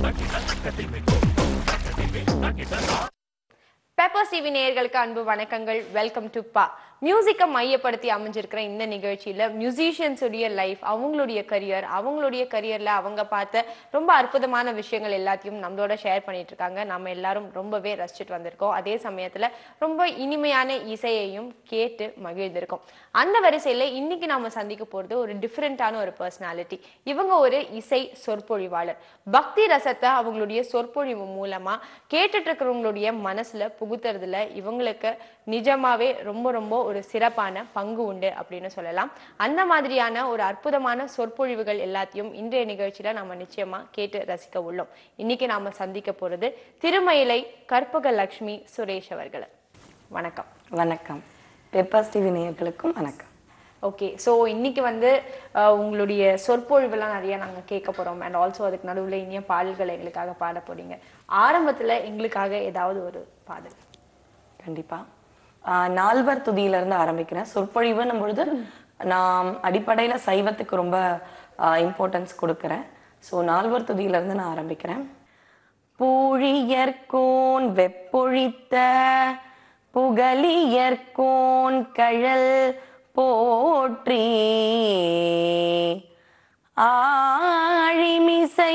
peppers TV நேயர்களுக்கு அன்பு வணக்கங்கள் வெல்கம் டு பா மியூசிக்கை மையப்படுத்தி அமைஞ்சிருக்கிற இந்த நிகழ்ச்சியில மியூசிஷியன்ஸ் உடைய லைஃப் அவங்களுடைய கரியர் அவங்களுடைய கரியர்ல அவங்க பார்த்த ரொம்ப அற்புதமான விஷயங்கள் எல்லாத்தையும் நம்மளோட ஷேர் பண்ணிட்டு இருக்காங்க நம்ம எல்லாரும் ரொம்பவே ரசிச்சுட்டு வந்திருக்கோம் அதே சமயத்துல ரொம்ப இனிமையான இசையையும் கேட்டு மகிழ்ந்திருக்கோம் அந்த வரிசையில இன்னைக்கு நாம சந்திக்க போறது ஒரு டிஃப்ரெண்டான ஒரு பர்சனாலிட்டி இவங்க ஒரு இசை சொற்பொழிவாளர் பக்தி ரசத்தை அவங்களுடைய சொற்பொழிவு மூலமா கேட்டுட்டு இருக்கிறவங்களுடைய மனசுல புகுத்துறதுல இவங்களுக்கு நிஜமாவே ரொம்ப ரொம்ப ஒரு சிறப்பான பங்கு உண்டு அப்படின்னு சொல்லலாம் அந்த மாதிரியான ஒரு அற்புதமான சொற்பொழிவுகள் எல்லாத்தையும் இன்றைய நிகழ்ச்சியில நம்ம நிச்சயமா கேட்டு ரசிக்க உள்ளோம் இன்னைக்கு நாம சந்திக்க போறது திருமயிலை கற்பக லட்சுமி சுரேஷ் அவர்களை வணக்கம் வணக்கம் பெப்பர்ஸ் டிவி நேயர்களுக்கும் வணக்கம் ஓகே ஸோ இன்னைக்கு வந்து அஹ், உங்களுடைய சொற்பொழிவெல்லாம் நிறைய நாங்க கேட்க போறோம் அண்ட் ஆல்சோ அதுக்கு நடுவுல இனிய பாடல்களை எங்களுக்காக பாட போறீங்க ஆரம்பத்துல எங்களுக்காக ஏதாவது ஒரு பாடல் கண்டிப்பா ஆஹ் நால்வர் துதியில இருந்து ஆரம்பிக்கிறேன் சொற்பொழிவுன்னும் பொழுது நான் அடிப்படையில சைவத்துக்கு ரொம்ப இம்பார்ட்டன்ஸ் கொடுக்கிறேன் ஸோ நால்வர் துதியில இருந்து நான் ஆரம்பிக்கிறேன் பூழியர்கோன் வெப்பொழித்த புகழியர்கோன் கழல் போற்றி ஆழிமிசை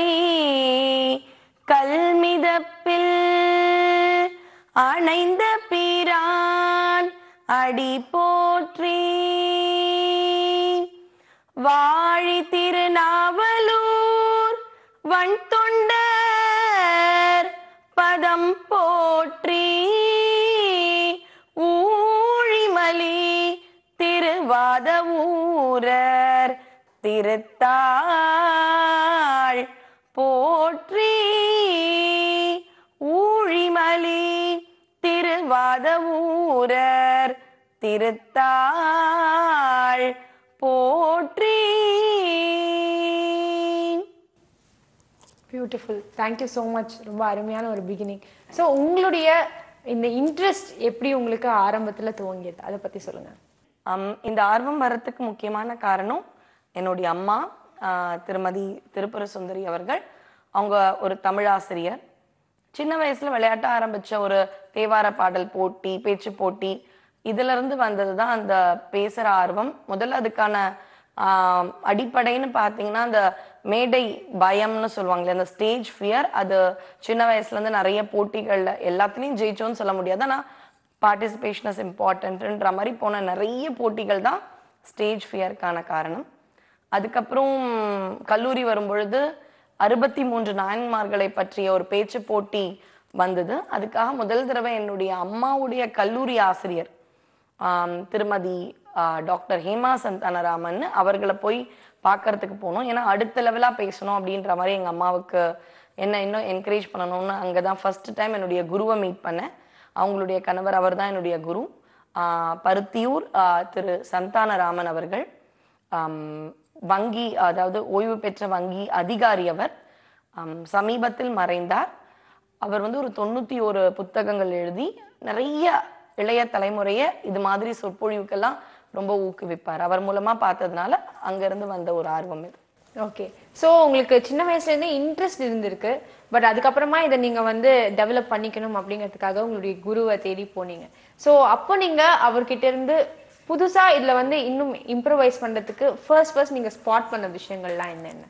கல்மிதப்பில் அணைந்த பிரான் அடி போற்றி வாழி திருநாவலூர் வன் தொண்டர் பதம் போற்றி ஊழிமலி திருவாத ஊரர் திருத்தாள் போற்றி ஊழிமலி திருவாத ஊரர் திருத்தாள் போற்றி பியூட்டிஃபுல் தேங்க்யூ ஸோ மச் ரொம்ப அருமையான ஒரு பிகினிங் ஸோ உங்களுடைய இந்த இன்ட்ரெஸ்ட் எப்படி உங்களுக்கு ஆரம்பத்துல துவங்கியது அதை பத்தி சொல்லுங்க அம், இந்த ஆர்வம் வரத்துக்கு முக்கியமான காரணம் என்னுடைய அம்மா ஆஹ், திருமதி திருப்புர சுந்தரி அவர்கள் அவங்க ஒரு தமிழ் ஆசிரியர் சின்ன வயசுல விளையாட்ட ஆரம்பிச்ச ஒரு தேவார பாடல் போட்டி பேச்சு போட்டி இதுல இருந்து வந்தது தான் அந்த பேசுற ஆர்வம் முதல்ல அதுக்கான ஆஹ், அடிப்படைன்னு பார்த்தீங்கன்னா அந்த மேடை பயம்னு சொல்லுவாங்களே அந்த ஸ்டேஜ் ஃபியர் அது சின்ன வயசுல இருந்து நிறைய போட்டிகள்ல எல்லாத்துலயும் ஜெயிச்சோன்னு சொல்ல முடியாது ஆனா பார்ட்டிசிபேஷன் இஸ் இம்பார்ட்டன்ட்ன்ற மாதிரி போன நிறைய போட்டிகள் தான் ஸ்டேஜ் ஃபியருக்கான காரணம் அதுக்கப்புறம் கல்லூரி வரும்பொழுது அறுபத்தி மூன்று நாயன்மார்களை பற்றிய ஒரு பேச்சு போட்டி வந்தது அதுக்காக முதல் தடவை என்னுடைய அம்மாவுடைய கல்லூரி ஆசிரியர் ஆம், திருமதி ஆ, டாக்டர் ஹேமா சந்தானராமன் அவர்களை போய் பார்க்கறதுக்கு போனோம் ஏன்னா அடுத்த லெவலாக பேசணும் அப்படின்ற மாதிரி எங்கள் அம்மாவுக்கு என்ன இன்னும் என்கரேஜ் பண்ணணும்னு அங்கே தான் ஃபர்ஸ்ட் டைம் என்னுடைய குருவை மீட் பண்ணேன் அவங்களுடைய கணவர் அவர் தான் என்னுடைய குரு ஆ, பருத்தியூர் ஆ, திரு சந்தானராமன் அவர்கள் ஆம், வங்கி அதாவது ஓய்வு பெற்ற வங்கி அதிகாரி அவர் ஆம், சமீபத்தில் மறைந்தார் அவர் வந்து ஒரு தொண்ணூத்தி ஒரு புத்தகங்கள் எழுதி நிறைய இளைய தலைமுறைய இது மாதிரி சொற்பொழிவுக்கெல்லாம் ரொம்ப ஊக்குவிப்பார் அவர் மூலமா பார்த்ததுனால அங்கிருந்து வந்த ஒரு ஆர்வம் இது ஓகே ஸோ உங்களுக்கு சின்ன வயசுல இருந்தே இன்ட்ரெஸ்ட் இருந்திருக்கு பட் அதுக்கப்புறமா இதை நீங்க வந்து டெவலப் பண்ணிக்கணும் அப்படிங்கிறதுக்காக உங்களுடைய குருவை தேடி போனீங்க ஸோ அப்போ நீங்க அவர்கிட்ட இருந்து புதுசா இதுல வந்து இன்னும் இம்ப்ரவைஸ் பண்றதுக்கு ஃபர்ஸ்ட் ஃபர்ஸ்ட் நீங்க ஸ்பாட் பண்ண விஷயங்கள்லாம் என்னென்ன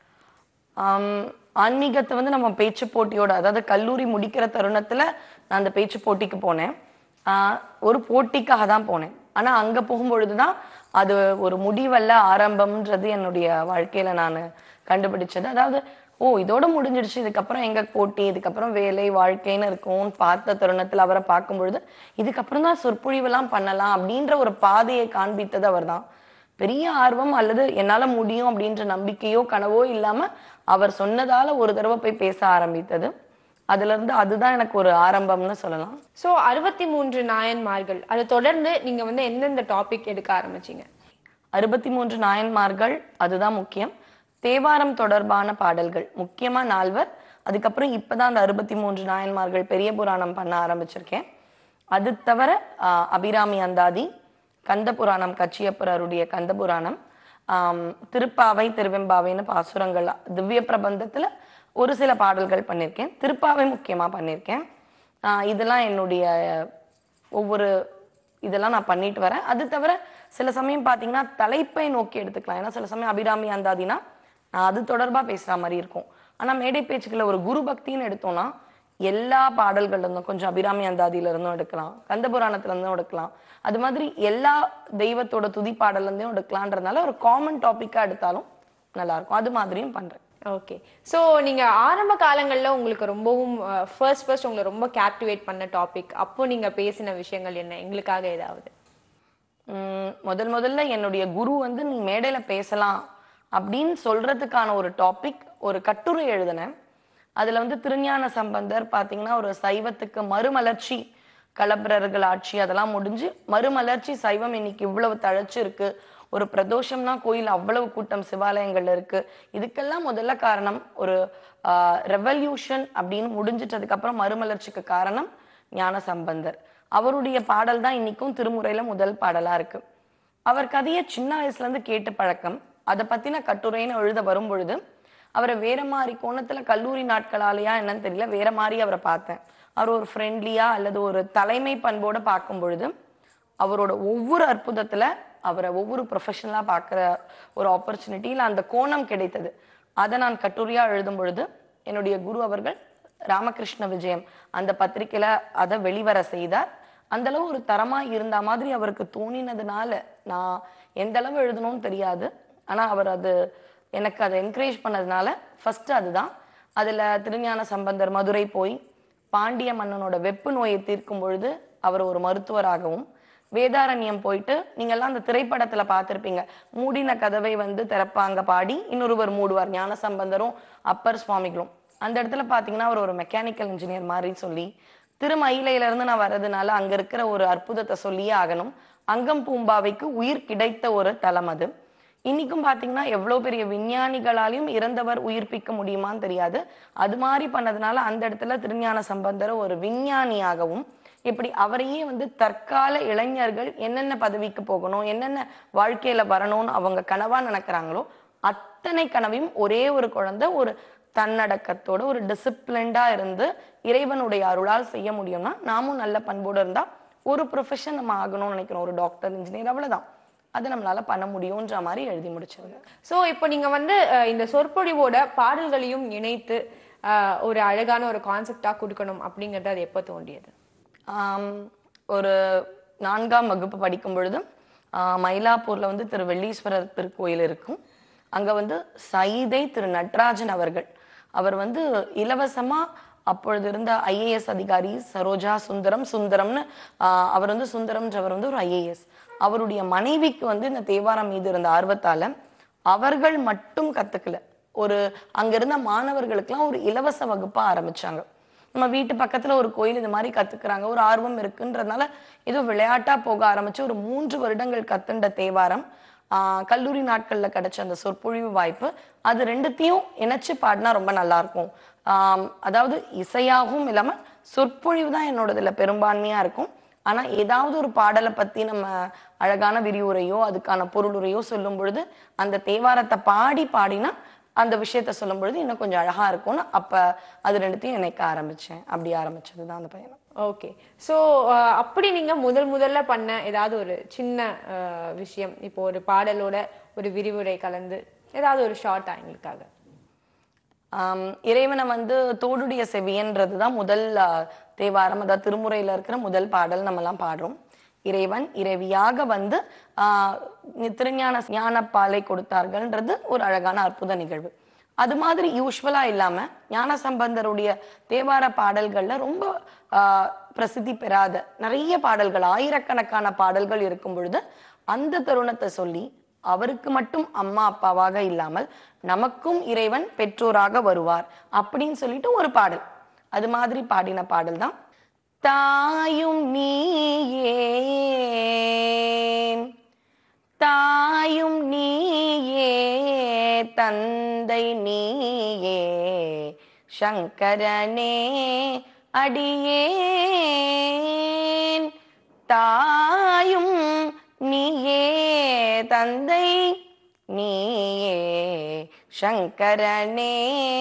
ஆம், ஆன்மீகத்தை வந்து நம்ம பேச்சு போட்டியோட அதாவது கல்லூரி முடிக்கிற தருணத்துல நான் அந்த பேச்சு போட்டிக்கு போனேன் ஆஹ், ஒரு போட்டிக்காக தான் போனேன் ஆனா அங்க போகும்பொழுது தான் அது ஒரு முடிவல்ல ஆரம்பம்ன்றது என்னுடைய வாழ்க்கையில நான் கண்டுபிடிச்சது அதாவது ஓ இதோட முடிஞ்சிடுச்சு இதுக்கப்புறம் எங்க போட்டி இதுக்கப்புறம் வேலை வாழ்க்கைன்னு இருக்கும்னு பார்த்த தருணத்துல அவரை பார்க்கும் பொழுது இதுக்கப்புறம் தான் சொற்பொழிவெல்லாம் பண்ணலாம் அப்படின்ற ஒரு பாதையை காண்பித்தது அவர்தான் பெரிய ஆர்வம் அல்லது என்னால முடியும் அப்படின்ற நம்பிக்கையோ கனவோ இல்லாம அவர் சொன்னதால ஒரு தடவை போய் பேச ஆரம்பித்தது அதுல இருந்து அதுதான் எனக்கு ஒரு ஆரம்பம்னு சொல்லலாம் ஸோ அறுபத்தி மூன்று நாயன்மார்கள் அதை தொடர்ந்து நீங்க வந்து எந்தெந்த டாபிக் எடுக்க ஆரம்பிச்சீங்க அறுபத்தி மூன்று நாயன்மார்கள் அதுதான் முக்கியம் தேவாரம் தொடர்பான பாடல்கள் முக்கியமா நால்வர் அதுக்கப்புறம் இப்பதான் அந்த அறுபத்தி மூன்று நாயன்மார்கள் பெரிய புராணம் பண்ண ஆரம்பிச்சிருக்கேன் அது தவிர ஆஹ், அபிராமி அந்தாதி கந்த புராணம் கச்சியப்பரருடைய கந்த புராணம் ஆம், திருப்பாவை திருவெம்பாவைன்னு பாசுரங்கள் திவ்ய பிரபந்தத்துல ஒரு சில பாடல்கள் பண்ணியிருக்கேன் திருப்பாவை முக்கியமா பண்ணியிருக்கேன் ஆஹ் இதெல்லாம் என்னுடைய ஒவ்வொரு இதெல்லாம் நான் பண்ணிட்டு வரேன் அது தவிர சில சமயம் பார்த்தீங்கன்னா தலைப்பை நோக்கி எடுத்துக்கலாம் ஏன்னா சில சமயம் அபிராமி அந்தாதினா நான் அது தொடர்பா பேசுற மாதிரி இருக்கும் ஆனா மேடை பேச்சுக்களை ஒரு குரு பக்தின்னு எடுத்தோம்னா எல்லா பாடல்கள்ல இருந்தும் கொஞ்சம் அபிராமி அந்தாதியில இருந்தும் எடுக்கலாம் கந்த புராணத்துல இருந்தும் எடுக்கலாம் அது மாதிரி எல்லா தெய்வத்தோட துதி பாடல்ல இருந்தும் எடுக்கலான்றதுனால ஒரு காமன் டாபிக்கா எடுத்தாலும் நல்லா இருக்கும் அது மாதிரியும் பண்றேன் ஓகே சோ நீங்க ஆரம்ப காலங்கள்ல உங்களுக்கு ரொம்பவும் ஃபர்ஸ்ட் ஃபர்ஸ்ட் உங்களை ரொம்ப கேப்டிவேட் பண்ண டாபிக் அப்போ நீங்க பேசின விஷயங்கள் என்ன எங்களுக்காக ஏதாவது உம் முதல் முதல்ல என்னுடைய குரு வந்து நீ மேடையில பேசலாம் அப்படின்னு சொல்றதுக்கான ஒரு டாபிக் ஒரு கட்டுரை எழுதினேன் அதுல வந்து திருஞான சம்பந்தர் பாத்தீங்கன்னா ஒரு சைவத்துக்கு மறுமலர்ச்சி களப்பிரர்கள் ஆட்சி அதெல்லாம் முடிஞ்சு மறுமலர்ச்சி சைவம் இன்னைக்கு இவ்வளவு தழைச்சு இருக்கு ஒரு பிரதோஷம்னா கோயில் அவ்வளவு கூட்டம் சிவாலயங்கள்ல இருக்கு இதுக்கெல்லாம் முதல்ல காரணம் ஒரு ரெவல்யூஷன் அப்படின்னு முடிஞ்சிட்டதுக்கு அப்புறம் மறுமலர்ச்சிக்கு காரணம் ஞான சம்பந்தர் அவருடைய பாடல் தான் இன்னைக்கும் திருமுறையில முதல் பாடலா இருக்கு அவர் கதையை சின்ன வயசுல இருந்து கேட்டு பழக்கம் அதை பத்தின கட்டுரைன்னு எழுத வரும் பொழுது அவரை வேற மாதிரி கோணத்துல கல்லூரி நாட்களாலேயா என்னன்னு தெரியல வேற மாதிரி அவரை பார்த்தேன் அவர் ஒரு ஃப்ரெண்ட்லியா அல்லது ஒரு தலைமை பண்போட பார்க்கும் பொழுது அவரோட ஒவ்வொரு அற்புதத்துல அவரை ஒவ்வொரு ப்ரொஃபஷனலா பார்க்குற ஒரு ஆப்பர்ச்சுனிட்டியில் அந்த கோணம் கிடைத்தது அதை நான் கட்டுரையா எழுதும் பொழுது என்னுடைய குரு அவர்கள் ராமகிருஷ்ண விஜயம் அந்த பத்திரிக்கையில அதை வெளிவர செய்தார் அந்த அளவு ஒரு தரமா இருந்த மாதிரி அவருக்கு தோணினதுனால நான் எந்த அளவு எழுதணும்னு தெரியாது ஆனா அவர் அது எனக்கு அதை என்கரேஜ் பண்ணதுனால ஃபர்ஸ்ட் அதுதான் அதுல திருஞான சம்பந்தர் மதுரை போய் பாண்டிய மன்னனோட வெப்பு நோயை தீர்க்கும் பொழுது அவர் ஒரு மருத்துவராகவும் வேதாரண்யம் போயிட்டு நீங்க எல்லாம் அந்த திரைப்படத்துல பார்த்திருப்பீங்க மூடின கதவை வந்து திறப்பாங்க பாடி இன்னொருவர் மூடுவார் ஞான சம்பந்தரும் அப்பர் சுவாமிகளும் அந்த இடத்துல பாத்தீங்கன்னா அவர் ஒரு மெக்கானிக்கல் இன்ஜினியர் மாதிரி சொல்லி திருமயிலையில இருந்து நான் வர்றதுனால அங்க இருக்கிற ஒரு அற்புதத்தை சொல்லியே ஆகணும் அங்கம் பூம்பாவைக்கு உயிர் கிடைத்த ஒரு தலம் அது இன்னைக்கும் பாத்தீங்கன்னா எவ்வளவு பெரிய விஞ்ஞானிகளாலையும் இறந்தவர் உயிர்ப்பிக்க முடியுமான்னு தெரியாது அது மாதிரி பண்ணதுனால அந்த இடத்துல திருஞான சம்பந்தர் ஒரு விஞ்ஞானியாகவும் இப்படி அவரையே வந்து தற்கால இளைஞர்கள் என்னென்ன பதவிக்கு போகணும் என்னென்ன வாழ்க்கையில வரணும்னு அவங்க கனவா நினைக்கிறாங்களோ அத்தனை கனவையும் ஒரே ஒரு குழந்தை ஒரு தன்னடக்கத்தோட ஒரு டிசிப்ளின்டா இருந்து இறைவனுடைய அருளால் செய்ய முடியும்னா நாமும் நல்ல பண்போடு இருந்தா ஒரு ப்ரொஃபஷன் நம்ம ஆகணும்னு நினைக்கிறோம் ஒரு டாக்டர் இன்ஜினியர் அவ்வளவுதான் அது நம்மளால பண்ண முடியும்ன்ற மாதிரி எழுதி முடிச்சிருந்தேன் சோ இப்போ நீங்க வந்து அஹ், இந்த சொற்பொழிவோட பாடல்களையும் இணைத்து அஹ், ஒரு அழகான ஒரு கான்செப்டா கொடுக்கணும் அப்படிங்கறது அது எப்போ தோன்றியது ஆம், ஒரு நான்காம் வகுப்பு படிக்கும் பொழுது ஆஹ், மயிலாப்பூர்ல வந்து திரு வெள்ளீஸ்வரர் திருக்கோயில் இருக்கும் அங்க வந்து சைதை திரு நட்ராஜன் அவர்கள் அவர் வந்து இலவசமா அப்பொழுது இருந்த ஐஏஎஸ் அதிகாரி சரோஜா சுந்தரம் சுந்தரம்னு ஆஹ், அவர் வந்து சுந்தரம்ன்றவர் வந்து ஒரு ஐஏஎஸ் அவருடைய மனைவிக்கு வந்து இந்த தேவாரம் மீது இருந்த ஆர்வத்தால அவர்கள் மட்டும் கத்துக்கல ஒரு அங்க இருந்த மாணவர்களுக்கெல்லாம் ஒரு இலவச வகுப்பா ஆரம்பிச்சாங்க நம்ம வீட்டு பக்கத்துல ஒரு கோயில் இது மாதிரி கத்துக்கிறாங்க ஒரு ஆர்வம் இருக்குன்றதுனால ஏதோ விளையாட்டா போக ஆரம்பிச்சு ஒரு மூன்று வருடங்கள் கத்துண்ட தேவாரம் ஆஹ் கல்லூரி நாட்கள்ல கிடைச்ச அந்த சொற்பொழிவு வாய்ப்பு அது ரெண்டுத்தையும் இணைச்சு பாடினா ரொம்ப நல்லா இருக்கும் ஆம், அதாவது இசையாகவும் இல்லாம சொற்பொழிவு தான் என்னோடதுல பெரும்பான்மையா இருக்கும் ஆனா ஏதாவது ஒரு பாடலை பத்தி நம்ம அழகான விரிவுரையோ அதுக்கான பொருளுரையோ சொல்லும் பொழுது அந்த தேவாரத்தை பாடி பாடினா அந்த விஷயத்த சொல்லும் பொழுது இன்னும் கொஞ்சம் அழகா இருக்கும்னு அப்ப அது ரெண்டுத்தையும் இணைக்க ஆரம்பிச்சேன் அப்படி ஆரம்பிச்சது தான் அந்த பயணம் ஓகே ஸோ அப்படி நீங்க முதல் முதல்ல பண்ண ஏதாவது ஒரு சின்ன அஹ், விஷயம் இப்போ ஒரு பாடலோட ஒரு விரிவுரை கலந்து ஏதாவது ஒரு ஷார்ட்டா எங்களுக்காக ஆம், இறைவனை வந்து தோடுடைய செவியன்றது தான் முதல் ஆ, தேவாரம் அதாவது திருமுறையில இருக்கிற முதல் பாடல் நம்ம எல்லாம் பாடுறோம் இறைவன் இறைவியாக வந்து ஆஹ் திருஞான ஞானப்பாலை கொடுத்தார்கள்ன்றது ஒரு அழகான அற்புத நிகழ்வு அது மாதிரி யூஸ்வலா இல்லாம ஞான சம்பந்தருடைய தேவார பாடல்கள்ல ரொம்ப ஆஹ் பிரசித்தி பெறாத நிறைய பாடல்கள் ஆயிரக்கணக்கான பாடல்கள் இருக்கும் பொழுது அந்த தருணத்தை சொல்லி அவருக்கு மட்டும் அம்மா அப்பாவாக இல்லாமல் நமக்கும் இறைவன் பெற்றோராக வருவார் அப்படின்னு சொல்லிட்டு ஒரு பாடல் அது மாதிரி பாடின பாடல் தான் தாயும் நீயே தாயும் நீயே தந்தை நீயே சங்கரனே அடியேன் தாயும் நீயே தந்தை நீயே சங்கரனே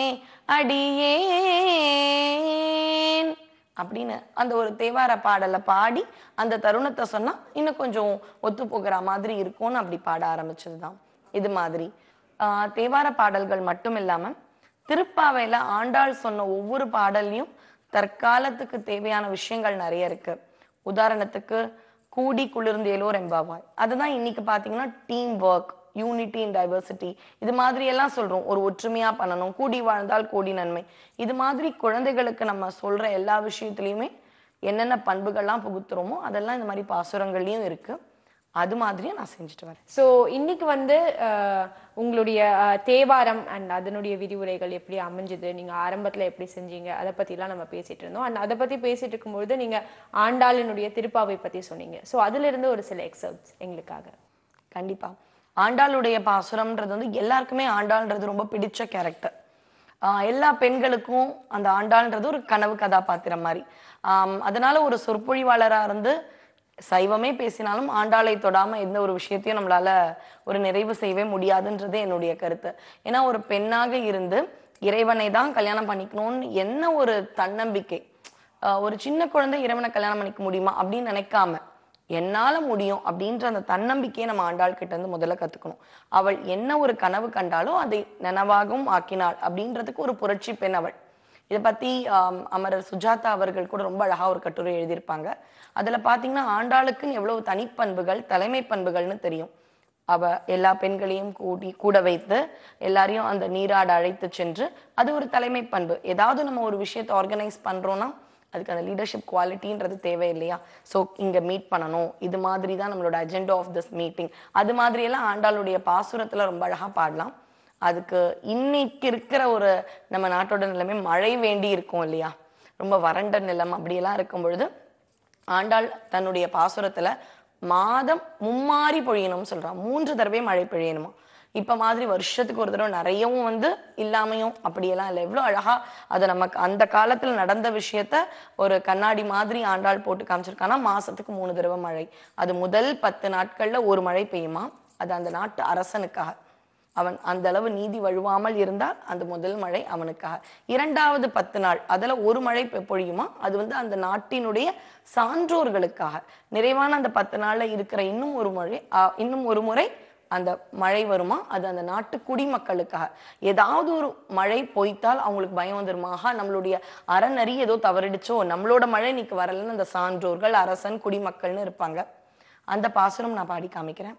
அடியேன் அப்படின்னு அந்த ஒரு தேவார பாடலை பாடி அந்த தருணத்தை சொன்னா இன்னும் கொஞ்சம் ஒத்து போகிற மாதிரி இருக்கும்னு அப்படி பாட ஆரம்பிச்சதுதான் இது மாதிரி ஆஹ் தேவார பாடல்கள் மட்டும் இல்லாம திருப்பாவையில ஆண்டாள் சொன்ன ஒவ்வொரு பாடல்லையும் தற்காலத்துக்கு தேவையான விஷயங்கள் நிறைய இருக்கு உதாரணத்துக்கு கூடி குளிர்ந்தேலோர் எம்பாவாய் அதுதான் இன்னைக்கு பாத்தீங்கன்னா team work unity in diversity இது மாதிரி எல்லாம் சொல்றோம் ஒரு ஒற்றுமையா பண்ணணும் கூடி வாழ்ந்தால் கோடி நன்மை இது மாதிரி குழந்தைகளுக்கு நம்ம சொல்ற எல்லா விஷயத்துலயுமே என்னென்ன பண்புகள்லாம் புகுத்துறோமோ அதெல்லாம் இந்த மாதிரி பாசுரங்கள்லயும் இருக்கு அது மாதிரியும் நான் செஞ்சுட்டு வரேன் ஸோ இன்னைக்கு வந்து அஹ், உங்களுடைய அஹ், தேவாரம் அண்ட் அதனுடைய விரிவுரைகள் எப்படி அமைஞ்சது நீங்க ஆரம்பத்துல எப்படி செஞ்சீங்க அதை பத்திலாம் நம்ம பேசிட்டு இருந்தோம் அண்ட் அதை பத்தி பேசிட்டு இருக்கும்பொழுது நீங்க ஆண்டாளினுடைய திருப்பாவை பத்தி சொன்னீங்க ஸோ அதுல இருந்து ஒரு சில எக்ஸப்ட்ஸ் எங்களுக்காக கண்டிப்பா ஆண்டாளுடைய பாசுரம்ன்றது வந்து எல்லாருக்குமே ஆண்டாள்ன்றது ரொம்ப பிடிச்ச கேரக்டர் எல்லா பெண்களுக்கும் அந்த ஆண்டாள்ன்றது ஒரு கனவு கதாபாத்திரம் மாதிரி ஆம், அதனால ஒரு சொற்பொழிவாளரா இருந்து சைவமே பேசினாலும் ஆண்டாளை தொடாம எந்த ஒரு விஷயத்தையும் நம்மளால ஒரு நிறைவு செய்யவே முடியாதுன்றது என்னுடைய கருத்து ஏன்னா ஒரு பெண்ணாக இருந்து இறைவனை தான் கல்யாணம் பண்ணிக்கணும்னு என்ன ஒரு தன்னம்பிக்கை ஆஹ் ஒரு சின்ன குழந்தை இறைவனை கல்யாணம் பண்ணிக்க முடியுமா அப்படின்னு நினைக்காம என்னால முடியும் அப்படின்ற அந்த தன்னம்பிக்கையை நம்ம ஆண்டாள் கிட்ட இருந்து முதல்ல கத்துக்கணும் அவள் என்ன ஒரு கனவு கண்டாலோ அதை நனவாகவும் ஆக்கினாள் அப்படின்றதுக்கு ஒரு புரட்சி பெண் அவள் இதை பத்தி ஆம், அமரர் சுஜாதா அவர்கள் கூட ரொம்ப அழகா ஒரு கட்டுரை எழுதியிருப்பாங்க அதுல பாத்தீங்கன்னா ஆண்டாளுக்குன்னு எவ்வளவு தனிப்பண்புகள் தலைமை பண்புகள்னு தெரியும் அவ எல்லா பெண்களையும் கூடி கூட வைத்து எல்லாரையும் அந்த நீராட அழைத்து சென்று அது ஒரு தலைமை பண்பு ஏதாவது நம்ம ஒரு விஷயத்தை ஆர்கனைஸ் பண்றோம்னா அதுக்கு அந்த லீடர்ஷிப் குவாலிட்டின்றது தேவை இல்லையா ஸோ இங்க மீட் பண்ணணும் இது மாதிரி தான் நம்மளோட அஜெண்டா ஆஃப் திஸ் மீட்டிங் அது மாதிரி எல்லாம் ஆண்டாளுடைய பாசுரத்துல ரொம்ப அழகா பாடலாம் அதுக்கு இன்னைக்கு இருக்கிற ஒரு நம்ம நாட்டோட நிலைமை மழை வேண்டி இருக்கும் இல்லையா ரொம்ப வறண்ட நிலம் அப்படியெல்லாம் இருக்கும் பொழுது ஆண்டாள் தன்னுடைய பாசுரத்துல மாதம் மும்மாரி பொழியணும்னு சொல்றான் மூன்று தடவை மழை பொழியணுமா இப்ப மாதிரி வருஷத்துக்கு ஒரு தடவை நிறையவும் வந்து இல்லாமையும் அப்படியெல்லாம் இல்லை எவ்வளவு அழகா அதை நமக்கு அந்த காலத்துல நடந்த விஷயத்த ஒரு கண்ணாடி மாதிரி ஆண்டாள் போட்டு காமிச்சிருக்கானா மாசத்துக்கு மூணு தடவை மழை அது முதல் பத்து நாட்கள்ல ஒரு மழை பெய்யுமா அது அந்த நாட்டு அரசனுக்காக அவன் அந்த அளவு நீதி வழுவாமல் இருந்தால் அந்த முதல் மழை அவனுக்காக இரண்டாவது பத்து நாள் அதுல ஒரு மழை பெ- பொழியுமா அது வந்து அந்த நாட்டினுடைய சான்றோர்களுக்காக நிறைவான அந்த பத்து நாள்ல இருக்கிற இன்னும் ஒரு மழை ஆ, இன்னும் ஒரு முறை அந்த மழை வருமா அது அந்த நாட்டு குடிமக்களுக்காக ஏதாவது ஒரு மழை பொய்த்தால் அவங்களுக்கு பயம் வந்துருமா ஆஹா நம்மளுடைய அறநறி ஏதோ தவறிடுச்சோ நம்மளோட மழை இன்னைக்கு வரலன்னு அந்த சான்றோர்கள் அரசன் குடிமக்கள்னு இருப்பாங்க அந்த பாசுரம் நான் பாடி காமிக்கிறேன்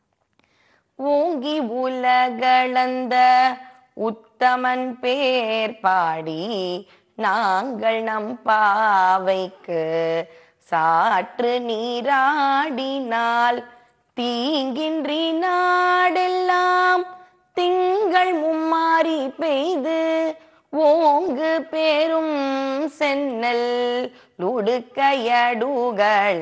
ஓங்கி உலகளந்த உத்தமன் பேர் பாடி நாங்கள் நம் பாவைக்கு சாற்று நீராடினால் தீங்கின்றி நாடெல்லாம் திங்கள் மும்மாரி பெய்து ஓங்கு பேரும் சென்னல் லுடுக்கையடுகள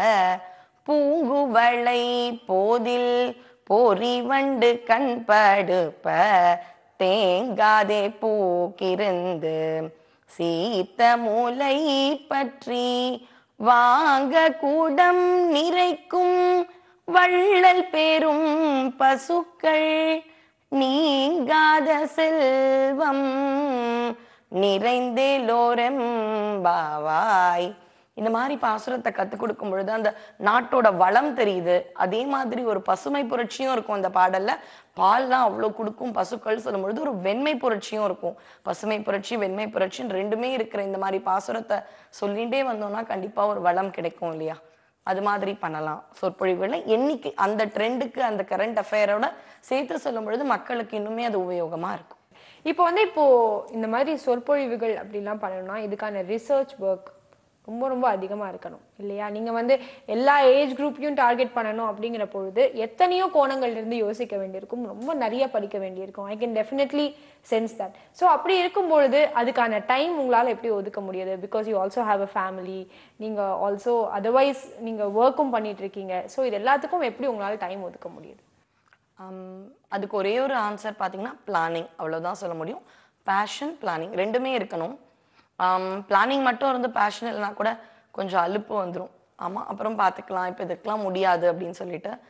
பூங்குவளை போதில் பொறிவண்டு கண்படுப்ப தேங்காதே பூக்கிருந்து சீத்த மூலை பற்றி வாங்க கூடம் நிறைக்கும் வள்ளல் பெரும் பசுக்கள் நீங்காத செல்வம் நிறைந்தேலோரெம்பாவாய் இந்த மாதிரி பாசுரத்தை கத்துக் கொடுக்கும் பொழுது அந்த நாட்டோட வளம் தெரியுது அதே மாதிரி ஒரு பசுமை புரட்சியும் இருக்கும் அந்த பாடல்ல பால்லாம் அவ்வளவு கொடுக்கும் பசுக்கள் சொல்லும் பொழுது ஒரு வெண்மை புரட்சியும் இருக்கும் பசுமை புரட்சி வெண்மை புரட்சின்னு ரெண்டுமே இருக்கிற இந்த மாதிரி பாசுரத்தை சொல்லிட்டே வந்தோம்னா கண்டிப்பா ஒரு வளம் கிடைக்கும் இல்லையா அது மாதிரி பண்ணலாம் சொற்பொழிவுகளை என்னைக்கு அந்த ட்ரெண்டுக்கு அந்த கரண்ட் அஃபேரோட சேர்த்து சொல்லும் பொழுது மக்களுக்கு இன்னுமே அது உபயோகமா இருக்கும் இப்போ வந்து இப்போ இந்த மாதிரி சொற்பொழிவுகள் அப்படிலாம் பண்ணணும்னா இதுக்கான ரிசர்ச் ஒர்க் ரொம்ப ரொம்ப அதிகமா இருக்கணும் இல்லையா நீங்க வந்து எல்லா ஏஜ் குரூப்பையும் டார்கெட் பண்ணணும் அப்படிங்கிற பொழுது எத்தனையோ கோணங்கள்ல இருந்து யோசிக்க வேண்டியிருக்கும் ரொம்ப நிறைய படிக்க வேண்டியிருக்கும் I can definitely sense that so அப்படி இருக்கும் பொழுது அதுக்கான டைம் உங்களால எப்படி ஒதுக்க முடியுது because you also have a family நீங்க ஆல்சோ அதர்வைஸ் நீங்க ஒர்க்கும் பண்ணிட்டு இருக்கீங்க ஸோ இது எல்லாத்துக்கும் எப்படி உங்களால டைம் ஒதுக்க முடியுது ஆம், அதுக்கு ஒரே ஒரு ஆன்சர் பார்த்தீங்கன்னா பிளானிங் அவ்வளவுதான் சொல்ல முடியும் பேஷன் பிளானிங் ரெண்டுமே இருக்கணும் பிளானிங் மட்டும் இருந்து பேஷன் இல்லைனா கூட கொஞ்சம் அலுப்பு வந்துடும் ஆமா அப்புறம் பார்த்துக்கலாம் இப்போ இதுக்கெல்லாம் முடியாது அப்படின்னு சொல்லிட்டு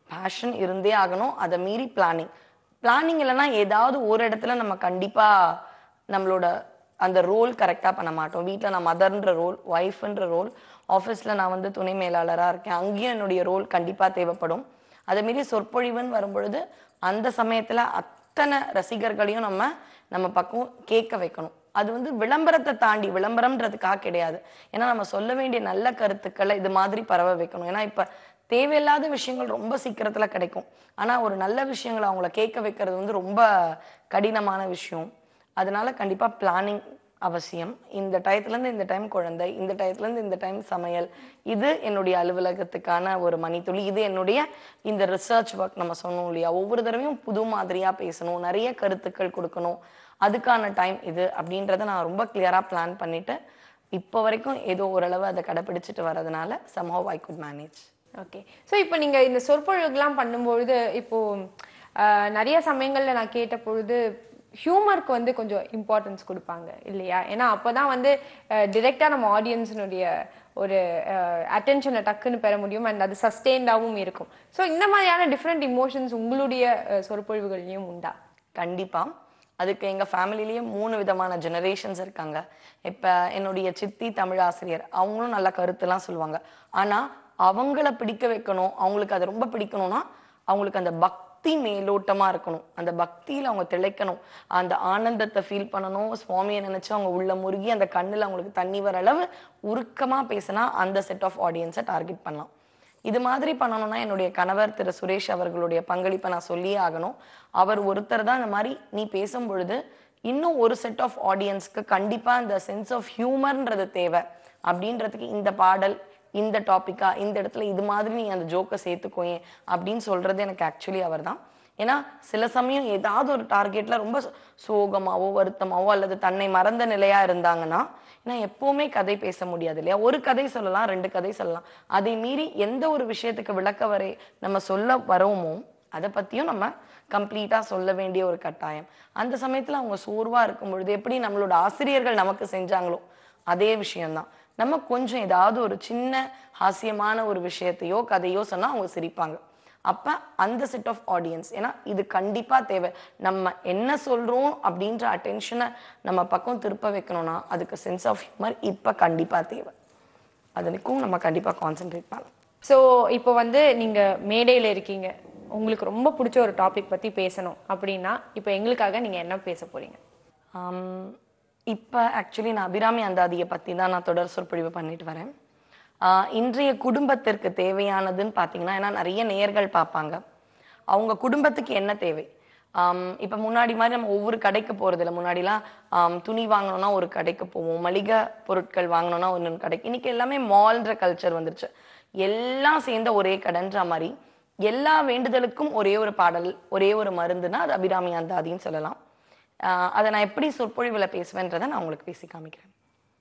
பேஷன் இருந்தே ஆகணும் அதை மீறி பிளானிங் பிளானிங் இல்லைன்னா ஏதாவது ஒரு இடத்துல நம்ம கண்டிப்பா நம்மளோட அந்த ரோல் கரெக்டாக பண்ண மாட்டோம் வீட்டில் நான் மதர்ன்ற ரோல் ஒய்ஃப்ன்ற ரோல் ஆஃபீஸில் நான் வந்து துணை மேலாளராக இருக்கேன் அங்கேயும் என்னுடைய ரோல் கண்டிப்பாக தேவைப்படும் அதே மாரி சொற்பொழிவுன்னு வரும்பொழுது அந்த சமயத்தில் அத்தனை ரசிகர்களையும் நம்ம நம்ம பக்கம் கேட்க வைக்கணும் அது வந்து விளம்பரத்தை தாண்டி விளம்பரம்ன்றதுக்காக கிடையாது ஏன்னா நம்ம சொல்ல வேண்டிய நல்ல கருத்துக்களை இது மாதிரி பரவ வைக்கணும் ஏன்னா இப்ப தேவையில்லாத விஷயங்கள் ரொம்ப சீக்கிரத்துல கிடைக்கும் ஆனா ஒரு நல்ல விஷயங்களை அவங்கள கேட்க வைக்கிறது வந்து ரொம்ப கடினமான விஷயம் அதனால கண்டிப்பா பிளானிங் அவசியம் இந்த டயத்துல இருந்து இந்த டைம் குழந்தை இந்த டயத்துல இருந்து இந்த டைம் சமையல் இது என்னுடைய அலுவலகத்துக்கான ஒரு மணித்துளி இது என்னுடைய இந்த ரிசர்ச் ஒர்க் நம்ம சொன்னோம் இல்லையா ஒவ்வொரு தடவையும் புது மாதிரியா பேசணும் நிறைய கருத்துக்கள் கொடுக்கணும் அதுக்கான டைம் இது அப்படின்றத நான் ரொம்ப கிளியரா பிளான் பண்ணிட்டு இப்போ வரைக்கும் ஏதோ ஓரளவு அதை கடைபிடிச்சிட்டு வரதுனால somehow I good manage okay so இப்போ நீங்க இந்த சொற்பொழிவுகள்லாம் பண்ணும்பொழுது இப்போ ஆஹ், நிறைய சமயங்கள்ல நான் கேட்ட பொழுது ஹியூமருக்கு வந்து கொஞ்சம் இம்பார்ட்டன்ஸ் கொடுப்பாங்க இல்லையா ஏன்னா அப்பதான் வந்து டிரெக்டா நம்ம ஆடியன்ஸினுடைய ஒரு அட்டென்ஷனை டக்குன்னு பெற முடியும் அண்ட் அது சஸ்டெயின்டாகவும் இருக்கும் ஸோ இந்த மாதிரியான டிஃப்ரெண்ட் இமோஷன்ஸ் உங்களுடைய அஹ், சொற்பொழிவுகள்லயும் உண்டா கண்டிப்பா அதுக்கு எங்க ஃபேமிலிலேயே மூணு விதமான ஜெனரேஷன்ஸ் இருக்காங்க இப்ப என்னுடைய சித்தி தமிழ் ஆசிரியர் அவங்களும் நல்ல கருத்துலாம் சொல்லுவாங்க ஆனா அவங்கள பிடிக்க வைக்கணும் அவங்களுக்கு அது ரொம்ப பிடிக்கணும்னா அவங்களுக்கு அந்த பக்தி மேலோட்டமா இருக்கணும் அந்த பக்தியில அவங்க திளைக்கணும் அந்த ஆனந்தத்தை ஃபீல் பண்ணணும் சுவாமியை நினைச்சு அவங்க உள்ள முருகி அந்த கண்ணுல அவங்களுக்கு தண்ணி வர அளவு உருக்கமா பேசினா அந்த செட் ஆஃப் ஆடியன்ஸை டார்கெட் பண்ணலாம் இது மாதிரி பண்ணணும்னா என்னுடைய கணவர் திரு சுரேஷ் அவர்களுடைய பங்களிப்பை நான் சொல்லியே ஆகணும் அவர் ஒருத்தர் தான் இந்த மாதிரி நீ பேசும் பொழுது இன்னும் ஒரு செட் ஆஃப் ஆடியன்ஸ்க்கு கண்டிப்பா இந்த சென்ஸ் ஆஃப் ஹியூமர்ன்றது தேவை அப்படின்றதுக்கு இந்த பாடல் இந்த டாபிக்கா இந்த இடத்துல இது மாதிரி நீ அந்த ஜோக்கை சேர்த்துக்கோயேன் அப்படின்னு சொல்றது எனக்கு ஆக்சுவலி அவர் தான் ஏன்னா சில சமயம் ஏதாவது ஒரு டார்கெட்ல ரொம்ப சோ- சோகமாவோ வருத்தமாவோ அல்லது தன்னை மறந்த நிலையா இருந்தாங்கன்னா ஏன்னா எப்பவுமே கதை பேச முடியாது இல்லையா ஒரு கதை சொல்லலாம் ரெண்டு கதை சொல்லலாம் அதை மீறி எந்த ஒரு விஷயத்துக்கு விளக்க வரை நம்ம சொல்ல வரோமோ அதை பத்தியும் நம்ம கம்ப்ளீட்டா சொல்ல வேண்டிய ஒரு கட்டாயம் அந்த சமயத்துல அவங்க சோர்வா இருக்கும் பொழுது எப்படி நம்மளோட ஆசிரியர்கள் நமக்கு செஞ்சாங்களோ அதே விஷயம்தான் நம்ம கொஞ்சம் ஏதாவது ஒரு சின்ன ஹாஸ்யமான ஒரு விஷயத்தையோ கதையோ சொன்னா அவங்க சிரிப்பாங்க அப்ப அந்த செட் ஆஃப் ஆடியன்ஸ் ஏன்னா இது கண்டிப்பா தேவை நம்ம என்ன சொல்றோம் அப்படின்ற அட்டென்ஷனை நம்ம பக்கம் திருப்ப வைக்கணும்னா அதுக்கு சென்ஸ் ஆஃப் ஹியூமர் இப்ப கண்டிப்பா தேவை அதுக்கும் நம்ம கண்டிப்பா கான்சென்ட்ரேட் பண்ணலாம் ஸோ இப்போ வந்து நீங்க மேடையில இருக்கீங்க உங்களுக்கு ரொம்ப பிடிச்ச ஒரு டாபிக் பத்தி பேசணும் அப்படின்னா இப்போ எங்களுக்காக நீங்க என்ன பேச போறீங்க ஆம், இப்ப ஆக்சுவலி நான் அபிராமி அந்தாதியை பத்தி தான் நான் தொடர் சொற்பொழிவு பண்ணிட்டு வரேன் ஆஹ், இன்றைய குடும்பத்திற்கு தேவையானதுன்னு பார்த்தீங்கன்னா ஏன்னா நிறைய நேயர்கள் பார்ப்பாங்க அவங்க குடும்பத்துக்கு என்ன தேவை ஆம், இப்ப முன்னாடி மாதிரி நம்ம ஒவ்வொரு கடைக்கு போறது இல்லை முன்னாடிலாம் ஆம், துணி வாங்கணும்னா ஒரு கடைக்கு போவோம் மளிகை பொருட்கள் வாங்கணும்னா ஒன்று கடைக்கு இன்னைக்கு எல்லாமே மால்ன்ற கல்ச்சர் வந்துருச்சு எல்லாம் சேர்ந்த ஒரே கடைன்ற மாதிரி எல்லா வேண்டுதலுக்கும் ஒரே ஒரு பாடல் ஒரே ஒரு மருந்துனா அது அபிராமி அந்தாதின்னு சொல்லலாம் ஆஹ் அதை நான் எப்படி சொற்பொழிவுல பேசுவேன்றதை நான் உங்களுக்கு பேசி காமிக்கிறேன்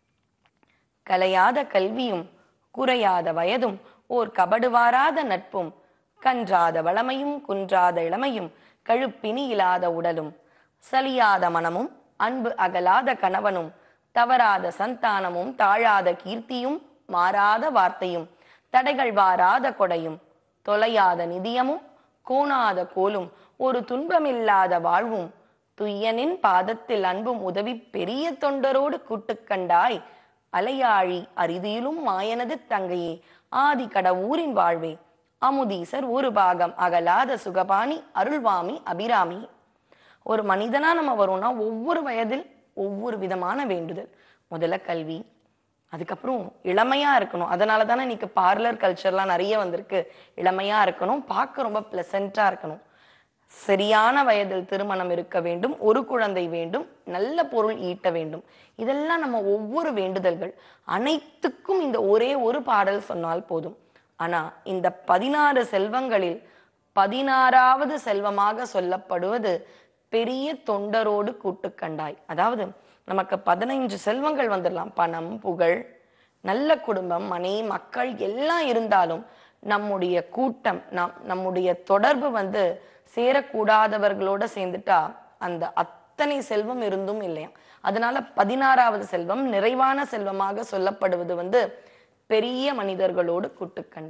கலையாத கல்வியும் குறையாத வயதும் ஓர் கபடுவாராத நட்பும் கன்றாத வளமையும் குன்றாத இளமையும் கழுப்பினி இல்லாத உடலும் சலியாத மனமும் அன்பு அகலாத கணவனும் தவறாத சந்தானமும் தாழாத கீர்த்தியும் மாறாத வார்த்தையும் தடைகள் வாராத கொடையும் தொலையாத நிதியமும் கோணாத கோலும் ஒரு துன்பமில்லாத வாழ்வும் துய்யனின் பாதத்தில் அன்பும் உதவி பெரிய தொண்டரோடு கூட்டுக்கண்டாய் அலையாழி அரிதியிலும் மாயனது தங்கையே ஆதி கடவுரின் வாழ்வே அமுதீசர் ஒரு பாகம் அகலாத சுகபாணி அருள்வாமி அபிராமி ஒரு மனிதனா நம்ம வரோம்னா ஒவ்வொரு வயதில் ஒவ்வொரு விதமான வேண்டுதல் முதல்ல கல்வி அதுக்கப்புறம் இளமையா இருக்கணும் அதனால தானே இன்னைக்கு பார்லர் கல்ச்சர்லாம் நிறைய வந்திருக்கு இளமையா இருக்கணும் பார்க்க ரொம்ப பிளசண்டா இருக்கணும் சரியான வயதில் திருமணம் இருக்க வேண்டும் ஒரு குழந்தை வேண்டும் நல்ல பொருள் ஈட்ட வேண்டும் இதெல்லாம் நம்ம ஒவ்வொரு வேண்டுதல்கள் அனைத்துக்கும் இந்த ஒரே ஒரு பாடல் சொன்னால் போதும் ஆனா இந்த பதினாறு செல்வங்களில் பதினாறாவது செல்வமாக சொல்லப்படுவது பெரிய தொண்டரோடு கூட்டுக்கண்டாய் அதாவது நமக்கு பதினைஞ்சு செல்வங்கள் வந்துடலாம் பணம் புகழ் நல்ல குடும்பம் மனை மக்கள் எல்லாம் இருந்தாலும் நம்முடைய கூட்டம் நம் நம்முடைய தொடர்பு வந்து சேரக்கூடாதவர்களோட சேர்ந்துட்டா அந்த அத்தனை செல்வம் இருந்தும் இல்லையா அதனால பதினாறாவது செல்வம் நிறைவான செல்வமாக சொல்லப்படுவது வந்து பெரிய மனிதர்களோடு கூட்டுக்கண்டாய்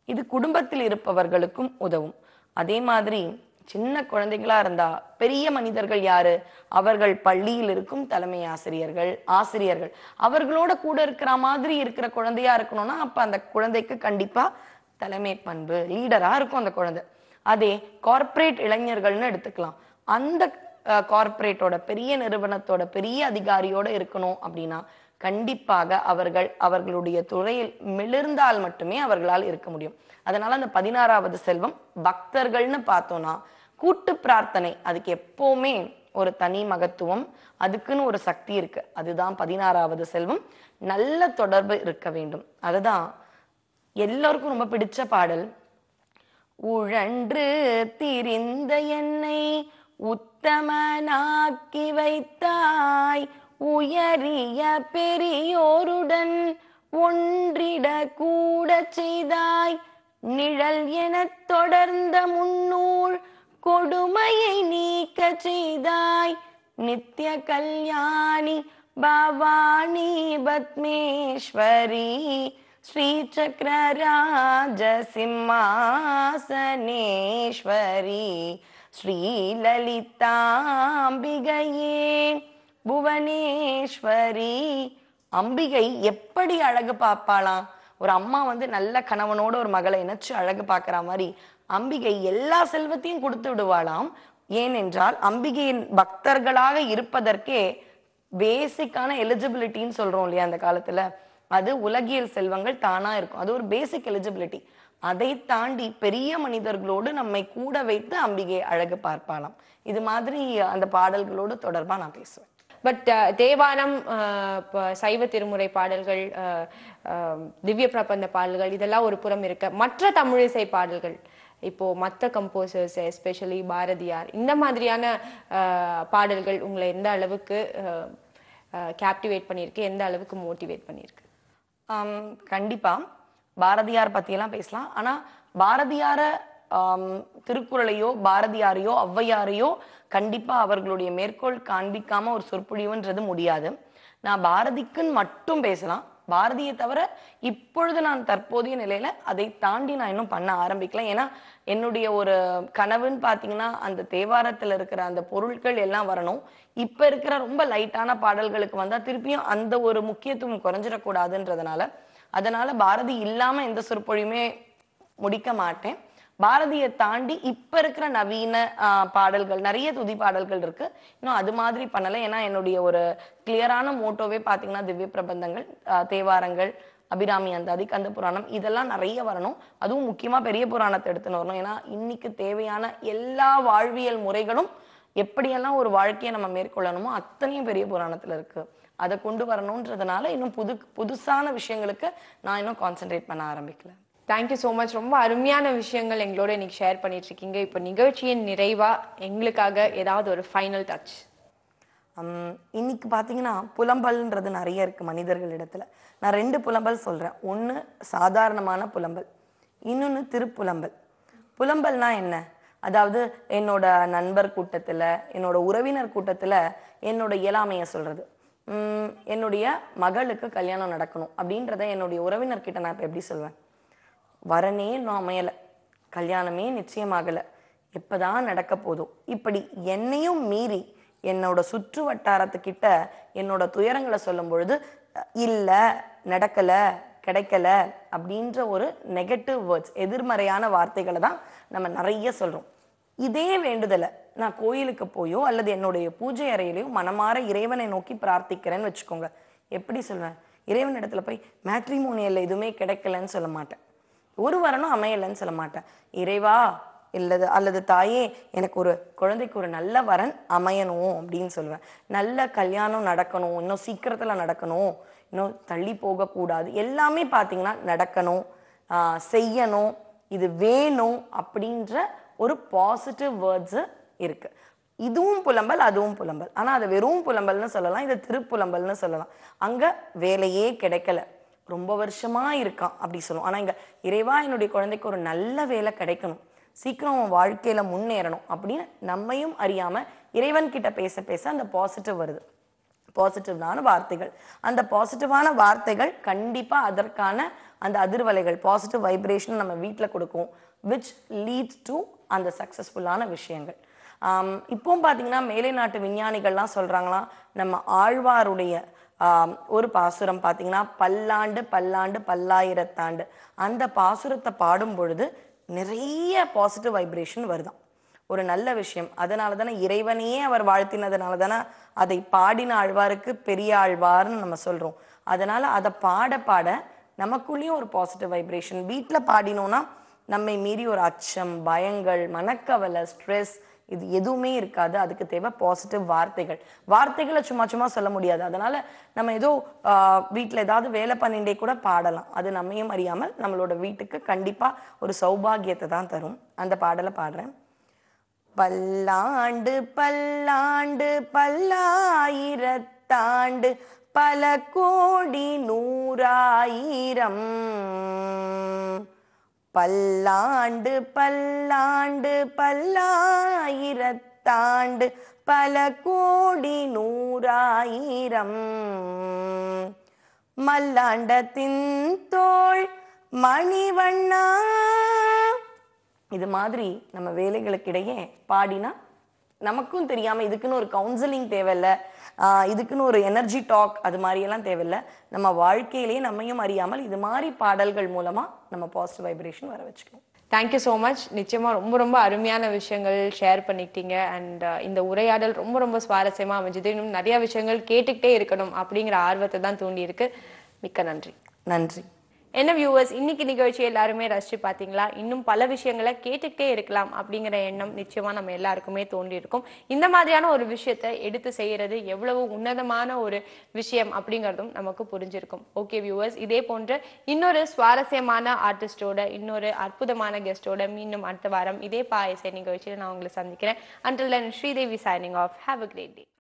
இது குடும்பத்தில் இருப்பவர்களுக்கும் உதவும் அதே மாதிரி சின்ன குழந்தைகளா இருந்தா பெரிய மனிதர்கள் யாரு அவர்கள் பள்ளியில் இருக்கும் தலைமை ஆசிரியர்கள் ஆசிரியர்கள் அவர்களோட கூட இருக்கிற மாதிரி இருக்கிற குழந்தையா இருக்கணும்னா அப்ப அந்த குழந்தைக்கு கண்டிப்பா தலைமை பண்பு லீடரா இருக்கும் அந்த குழந்தை அதே கார்ப்பரேட் இளைஞர்கள்னு எடுத்துக்கலாம் அந்த கார்ப்பரேட்டோட பெரிய நிறுவனத்தோட பெரிய அதிகாரியோட இருக்கணும் அப்படின்னா கண்டிப்பாக அவர்கள் அவர்களுடைய துறையில் மிளிர்ந்தால் மட்டுமே அவர்களால் இருக்க முடியும் அதனால அந்த பதினாறாவது செல்வம் பக்தர்கள்னு பார்த்தோம்னா கூட்டு பிரார்த்தனை அதுக்கு எப்பவுமே ஒரு தனி மகத்துவம் அதுக்குன்னு ஒரு சக்தி இருக்கு அதுதான் பதினாறாவது செல்வம் நல்ல தொடர்பு இருக்க வேண்டும் அதுதான் எல்லோருக்கும் ரொம்ப பிடிச்ச பாடல் உழன்று திரிந்த என்னை உத்தமனாக்கி வைத்தாய் உயரிய பெரியோருடன் ஒன்றிட கூட செய்தாய் நிழல் எனத் தொடர்ந்த முன்னூல் கொடுமையை நீக்க செய்தாய் நித்ய கல்யாணி பவானி பத்மேஸ்வரி श्रीचक्रराज सिंहासनेश्वरी ஸ்ரீலலிதாம்பிகையே புவனேஸ்வரி அம்பிகை எப்படி அழகு பார்ப்பாளாம் ஒரு அம்மா வந்து நல்ல கணவனோட ஒரு மகளை இணைச்சு அழகு பார்க்குற மாதிரி அம்பிகை எல்லா செல்வத்தையும் கொடுத்து விடுவாளாம் ஏனென்றால் அம்பிகையின் பக்தர்களாக இருப்பதற்கே பேசிக்கான எலிஜிபிலிட்டின்னு சொல்றோம் இல்லையா அந்த காலத்துல அது உலகியல் செல்வங்கள் தானா இருக்கும் அது ஒரு பேசிக் எலிஜிபிலிட்டி அதை தாண்டி பெரிய மனிதர்களோடு நம்மை கூட வைத்து அம்பிகை அழகு பார்ப்பாளாம் இது மாதிரி அந்த பாடல்களோடு தொடர்பா நான் பேசுவேன் பட் தேவாரம் அஹ், ப- சைவ திருமுறை பாடல்கள் அஹ், அஹ், திவ்ய பிரபந்த பாடல்கள் இதெல்லாம் ஒரு புறம் இருக்க மற்ற தமிழிசை பாடல்கள் இப்போ மற்ற கம்போசர்ஸ் எஸ்பெஷலி பாரதியார் இந்த மாதிரியான அஹ், பாடல்கள் உங்களை எந்த அளவுக்கு கேப்டிவேட் பண்ணியிருக்கு எந்த அளவுக்கு மோட்டிவேட் பண்ணியிருக்கு ஆம், கண்டிப்பா பாரதியார் பத்தியெல்லாம் பேசலாம் ஆனா பாரதியார ஆம், திருக்குறளையோ பாரதியாரையோ ஔவையாரையோ கண்டிப்பா அவர்களுடைய மேற்கோள் காண்பிக்காம ஒரு சொற்பொழிவுன்றது முடியாது நான் பாரதிக்குன்னு மட்டும் பேசலாம் பாரதியை தவிர இப்பொழுது நான் தற்போதைய நிலையில அதை தாண்டி நான் இன்னும் பண்ண ஆரம்பிக்கல ஏன்னா என்னுடைய ஒரு கனவுன்னு பாத்தீங்கன்னா அந்த தேவாரத்துல இருக்கிற அந்த பொருட்கள் எல்லாம் வரணும் இப்ப இருக்கிற ரொம்ப லைட்டான பாடல்களுக்கு வந்தா திருப்பியும் அந்த ஒரு முக்கியத்துவம் குறைஞ்சிடக்கூடாதுன்றதுனால அதனால பாரதி இல்லாம எந்த சொற்பொழியுமே முடிக்க மாட்டேன் பாரதியை தாண்டி இப்ப இருக்கிற நவீன ஆஹ், பாடல்கள் நிறைய துதி பாடல்கள் இருக்கு இன்னும் அது மாதிரி பண்ணல ஏன்னா என்னுடைய ஒரு கிளியரான மோட்டோவே பாத்தீங்கன்னா திவ்ய பிரபந்தங்கள் ஆஹ், தேவாரங்கள் அபிராமி அந்தாதி கந்த புராணம் இதெல்லாம் நிறைய வரணும் அதுவும் முக்கியமா பெரிய புராணத்தை எடுத்துன்னு வரணும் ஏன்னா இன்னைக்கு தேவையான எல்லா வாழ்வியல் முறைகளும் எப்படியெல்லாம் ஒரு வாழ்க்கையை நம்ம மேற்கொள்ளணுமோ அத்தனையும் பெரிய புராணத்துல இருக்கு அதை கொண்டு வரணுன்றதுனால இன்னும் புது புதுசான விஷயங்களுக்கு நான் இன்னும் கான்சென்ட்ரேட் பண்ண ஆரம்பிக்கல தேங்க்யூ ஸோ மச் ரொம்ப அருமையான விஷயங்கள் எங்களோட இன்னைக்கு ஷேர் பண்ணிட்டு இருக்கீங்க இப்போ நிகழ்ச்சியின் நிறைவா எங்களுக்காக ஏதாவது ஒரு ஃபைனல் டச் ஹம், இன்னைக்கு பார்த்தீங்கன்னா புலம்பல்ன்றது நிறைய இருக்கு மனிதர்கள் இடத்துல நான் ரெண்டு புலம்பல் சொல்றேன் ஒன்று சாதாரணமான புலம்பல் இன்னொன்று திருப்புலம்பல் புலம்பல்னா என்ன அதாவது என்னோட நண்பர் கூட்டத்துல என்னோட உறவினர் கூட்டத்துல என்னோட இயலாமையை சொல்றது உம், என்னுடைய மகளுக்கு கல்யாணம் நடக்கணும் அப்படின்றத என்னுடைய உறவினர்கிட்ட நான் இப்போ எப்படி சொல்வேன் வரனே இன்னும் அமையல கல்யாணமே நிச்சயமாகல எப்பதான் நடக்க போதும் இப்படி என்னையும் மீறி என்னோட சுற்று வட்டாரத்துக்கிட்ட என்னோட துயரங்களை சொல்லும் பொழுது அஹ், இல்ல நடக்கல கிடைக்கல அப்படின்ற ஒரு நெகட்டிவ் வேர்ட்ஸ் எதிர்மறையான வார்த்தைகளை தான் நம்ம நிறைய சொல்றோம் இதே வேண்டுதலை நான் கோயிலுக்கு போயோ அல்லது என்னுடைய பூஜை அறையிலையோ மனமாற இறைவனை நோக்கி பிரார்த்திக்கிறேன்னு வச்சுக்கோங்க எப்படி சொல்வேன் இறைவன் இடத்துல போய் மேட்ரிமோனியல்ல எதுவுமே கிடைக்கலன்னு சொல்ல மாட்டேன் ஒரு வரனும் அமையலைன்னு சொல்ல மாட்டேன் இறைவா இல்லது அல்லது தாயே எனக்கு ஒரு குழந்தைக்கு ஒரு நல்ல வரன் அமையணும் அப்படின்னு சொல்லுவேன் நல்ல கல்யாணம் நடக்கணும் இன்னும் சீக்கிரத்துல நடக்கணும் இன்னும் தள்ளி போகக்கூடாது எல்லாமே பார்த்தீங்கன்னா நடக்கணும் ஆஹ் செய்யணும் இது வேணும் அப்படின்ற ஒரு பாசிட்டிவ் வேர்ட்ஸ் இருக்கு இதுவும் புலம்பல் அதுவும் புலம்பல் ஆனா அதை வெறும் புலம்பல்னு சொல்லலாம் இதை திருப்புலம்பல்னு சொல்லலாம் அங்க வேலையே கிடைக்கல ரொம்ப வருஷமா இருக்கான் அப்படி சொல்லுவோம் ஆனா இங்க இறைவா என்னுடைய குழந்தைக்கு ஒரு நல்ல வேலை கிடைக்கணும் சீக்கிரம் அவன் வாழ்க்கையில முன்னேறணும் அப்படின்னு நம்மையும் அறியாம இறைவன் கிட்ட பேச பேச அந்த பாசிட்டிவ் வருது பாசிட்டிவான வார்த்தைகள் அந்த பாசிட்டிவான வார்த்தைகள் கண்டிப்பா அதற்கான அந்த அதிர்வலைகள் பாசிட்டிவ் வைப்ரேஷன் நம்ம வீட்டில் கொடுக்கும் விச் லீட்ஸ் டு அந்த சக்ஸஸ்ஃபுல்லான விஷயங்கள் ஆம், இப்பவும் பார்த்தீங்கன்னா மேலை நாட்டு விஞ்ஞானிகள்லாம் சொல்றாங்களாம் நம்ம ஆழ்வாருடைய ஆம், ஒரு பாசுரம் பார்த்தீங்கன்னா பல்லாண்டு பல்லாண்டு பல்லாயிரத்தாண்டு அந்த பாசுரத்தை பாடும் பொழுது நிறைய பாசிட்டிவ் வைப்ரேஷன் வருதாம் ஒரு நல்ல விஷயம் அதனால தானே இறைவனையே அவர் வாழ்த்தினதுனால தானே அதை பாடின ஆழ்வாருக்கு பெரிய ஆழ்வார்னு நம்ம சொல்றோம் அதனால அதை பாட பாட நமக்குள்ளேயும் ஒரு பாசிட்டிவ் வைப்ரேஷன் வீட்டில் பாடினோம்னா நம்மை மீறி ஒரு அச்சம் பயங்கள் மனக்கவலை ஸ்ட்ரெஸ் இது எதுவுமே இருக்காது அதுக்கு தேவை பாசிட்டிவ் வார்த்தைகள் வார்த்தைகளை சும்மா சும்மா சொல்ல முடியாது அதனால நம்ம ஏதோ வீட்டில் ஏதாவது வேலை பண்ணிட்டே கூட பாடலாம் அது நம்மையும் அறியாமல் நம்மளோட வீட்டுக்கு கண்டிப்பா ஒரு சௌபாகியத்தை தான் தரும் அந்த பாடலை பாடுறேன் பல்லாண்டு பல்லாண்டு பல்லாயிரத்தாண்டு பல கோடி நூறாயிரம் பல்லாண்டு பல்லாண்டு பல்லாயிரத்தாண்டு பல கோடி நூறாயிரம் மல்லாண்டத்தின் தோள் மணிவண்ணா இது மாதிரி நம்ம வேலைகளுக்கிடையே பாடினா நமக்கும் தெரியாம இதுக்குன்னு ஒரு கவுன்சிலிங் தேவையில்ல ஆஹ் இதுக்குன்னு ஒரு எனர்ஜி டாக் அது மாதிரி எல்லாம் தேவையில்ல நம்ம வாழ்க்கையிலேயே நம்மையும் அறியாமல் இது மாதிரி பாடல்கள் மூலமா நம்ம பாசிட்டிவ் வைப்ரேஷன் வர வச்சுக்கணும் தேங்க்யூ ஸோ மச் நிச்சயமா ரொம்ப ரொம்ப அருமையான விஷயங்கள் ஷேர் பண்ணிக்கிட்டீங்க அண்ட் இந்த உரையாடல் ரொம்ப ரொம்ப சுவாரஸ்யமா அமைஞ்சது இன்னும் நிறைய விஷயங்கள் கேட்டுக்கிட்டே இருக்கணும் அப்படிங்கிற ஆர்வத்தை தான் தூண்டி இருக்கு மிக்க நன்றி நன்றி என்ன வியூவர்ஸ் இன்னைக்கு நிகழ்ச்சி எல்லாருமே ரசிச்சு பாத்தீங்களா இன்னும் பல விஷயங்களை கேட்டுக்கிட்டே இருக்கலாம் அப்படிங்கிற எண்ணம் நிச்சயமா நம்ம எல்லாருக்குமே தோன்றி இருக்கும் இந்த மாதிரியான ஒரு விஷயத்தை எடுத்து செய்யறது எவ்வளவு உன்னதமான ஒரு விஷயம் அப்படிங்கறதும் நமக்கு புரிஞ்சிருக்கும் ஓகே வியூவர்ஸ் இதே போன்ற இன்னொரு சுவாரஸ்யமான ஆர்டிஸ்டோட இன்னொரு அற்புதமான கெஸ்டோட மீண்டும் அடுத்த வாரம் இதே பாயசை நிகழ்ச்சியில நான் உங்களை சந்திக்கிறேன் until then Sridevi signing off have a great day